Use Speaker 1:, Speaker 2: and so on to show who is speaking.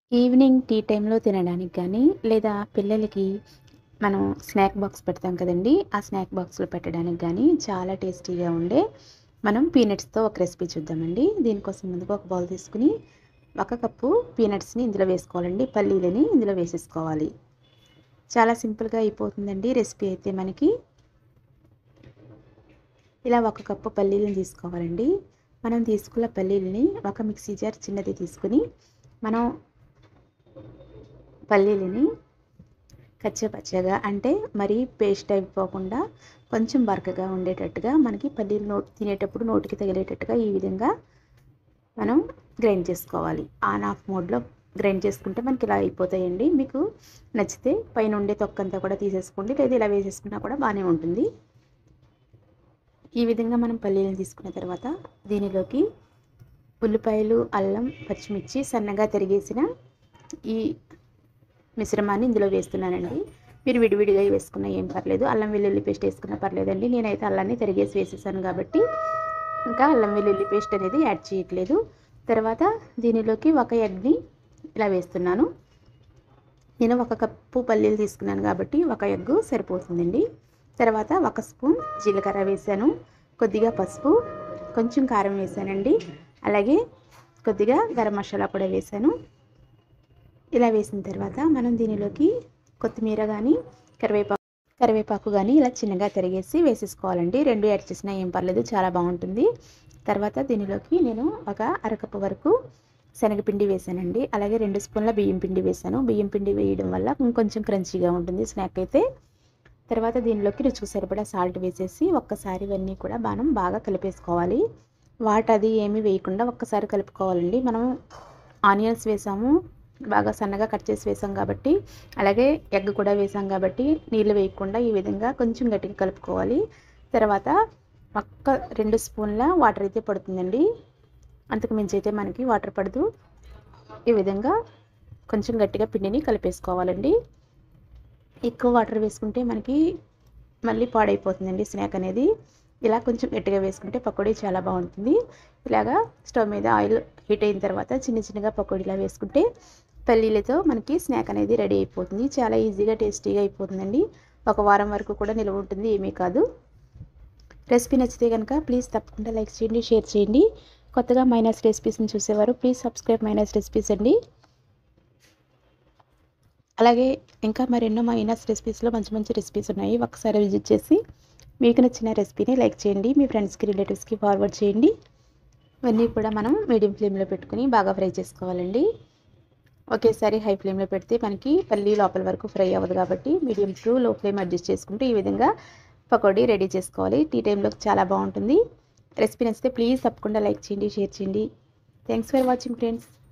Speaker 1: evening tea టైంలో తినడానికి కానీ లేదా పిల్లలకి మనం స్నాక్ బాక్స్ పెడతాం కదండి ఆ స్నాక్ బాక్స్లో పెట్టడానికి కానీ చాలా టేస్టీగా ఉండే మనం పీనట్స్తో ఒక రెసిపీ చూద్దామండి దీనికోసం ముందుగా ఒక బౌల్ తీసుకుని ఒక కప్పు పీనట్స్ని ఇందులో వేసుకోవాలండి పల్లీలని ఇందులో వేసేసుకోవాలి చాలా సింపుల్గా అయిపోతుందండి రెసిపీ అయితే మనకి ఇలా ఒక కప్పు పల్లీలను తీసుకోవాలండి మనం తీసుకున్న పల్లీలని ఒక మిక్సీ జార్ చిన్నది తీసుకుని మనం పల్లీలని కచ్చపచ్చగా అంటే మరీ పేస్ట్ అయిపోకుండా కొంచెం బరకగా ఉండేటట్టుగా మనకి పల్లీలు నోటి తినేటప్పుడు నోటికి తగిలేటట్టుగా ఈ విధంగా మనం గ్రైండ్ చేసుకోవాలి ఆన్ ఆఫ్ మోడ్లో గ్రైండ్ చేసుకుంటే మనకి ఇలా అయిపోతాయండి మీకు నచ్చితే పైన ఉండే తొక్కంతా కూడా తీసేసుకోండి లేదా ఇలా వేసేసుకున్నా కూడా బాగానే ఉంటుంది ఈ విధంగా మనం పల్లీలను తీసుకున్న తర్వాత దీనిలోకి ఉల్లిపాయలు అల్లం పచ్చిమిర్చి సన్నగా తరిగేసిన ఈ మిశ్రమాన్ని ఇందులో వేస్తున్నానండి మీరు విడివిడిగా వేసుకున్నా ఏం పర్లేదు అల్లం వెల్లుల్లి పేస్ట్ వేసుకున్నా పర్లేదండి నేనైతే అల్లాన్ని తరిగేసి వేసేసాను కాబట్టి ఇంకా అల్లం వెల్లుల్లి పేస్ట్ అనేది యాడ్ చేయట్లేదు తర్వాత దీనిలోకి ఒక ఎగ్ని ఇలా వేస్తున్నాను నేను ఒక కప్పు పల్లీలు తీసుకున్నాను కాబట్టి ఒక ఎగ్గు సరిపోతుందండి తర్వాత ఒక స్పూన్ జీలకర్ర వేసాను కొద్దిగా పసుపు కొంచెం కారం వేసానండి అలాగే కొద్దిగా గరం మసాలా కూడా వేసాను ఇలా వేసిన తర్వాత మనం దీనిలోకి కొత్తిమీర కానీ కరివేపాకు కరివేపాకు కానీ ఇలా చిన్నగా తిరిగేసి వేసేసుకోవాలండి రెండు యాడ్ చేసినా ఏం పర్లేదు చాలా బాగుంటుంది తర్వాత దీనిలోకి నేను ఒక అరకప్పు వరకు శనగపిండి వేసానండి అలాగే రెండు స్పూన్ల బియ్యం పిండి వేసాను బియ్యం పిండి వేయడం వల్ల ఇంకొంచెం క్రంచీగా ఉంటుంది స్నాక్ అయితే తర్వాత దీనిలోకి రుచికి సరిపడా సాల్ట్ వేసేసి ఒక్కసారి ఇవన్నీ కూడా మనం బాగా కలిపేసుకోవాలి వాట్ అది ఏమీ వేయకుండా ఒక్కసారి కలుపుకోవాలండి మనం ఆనియన్స్ వేసాము బాగా సన్నగా కట్ చేసి వేసాం కాబట్టి అలాగే ఎగ్ కూడా వేసాం కాబట్టి నీళ్ళు వేయకుండా ఈ విధంగా కొంచెం గట్టిగా కలుపుకోవాలి తర్వాత ఒక్క రెండు స్పూన్ల వాటర్ అయితే పడుతుందండి అంతకు మించి అయితే మనకి వాటర్ పడదు ఈ విధంగా కొంచెం గట్టిగా పిండిని కలిపేసుకోవాలండి ఎక్కువ వాటర్ వేసుకుంటే మనకి మళ్ళీ పాడైపోతుందండి స్నాక్ అనేది ఇలా కొంచెం గట్టిగా వేసుకుంటే పకోడీ చాలా బాగుంటుంది ఇలాగా స్టవ్ మీద ఆయిల్ హీట్ అయిన తర్వాత చిన్న చిన్నగా పకోడీలా వేసుకుంటే పల్లీలతో మనకి స్నాక్ అనేది రెడీ అయిపోతుంది చాలా ఈజీగా టేస్టీగా అయిపోతుందండి ఒక వారం వరకు కూడా నిల్వ ఉంటుంది ఏమీ కాదు రెసిపీ నచ్చితే కనుక ప్లీజ్ తప్పకుండా లైక్ చేయండి షేర్ చేయండి కొత్తగా మైనస్ రెసిపీస్ని చూసేవారు ప్లీజ్ సబ్స్క్రైబ్ మైనస్ రెసిపీస్ అండి అలాగే ఇంకా మరెన్నో మైనస్ రెసిపీస్లో మంచి మంచి రెసిపీస్ ఉన్నాయి ఒకసారి విజిట్ చేసి మీకు నచ్చిన రెసిపీని లైక్ చేయండి మీ ఫ్రెండ్స్కి రిలేటివ్స్కి ఫార్వర్డ్ చేయండి ఇవన్నీ కూడా మనం మీడియం ఫ్లేమ్లో పెట్టుకుని బాగా ఫ్రై చేసుకోవాలండి ఒకేసారి హై ఫ్లేమ్లో పెడితే మనకి పల్లి లోపల వరకు ఫ్రై అవ్వదు కాబట్టి medium to low flame adjust చేసుకుంటూ ఈ విధంగా పకోడీ రెడీ చేసుకోవాలి టీ టైంలో చాలా బాగుంటుంది రెసిపీ నచ్చితే ప్లీజ్ తప్పకుండా లైక్ చేయండి షేర్ చేయండి థ్యాంక్స్ ఫర్ వాచింగ్ ఫ్రెండ్స్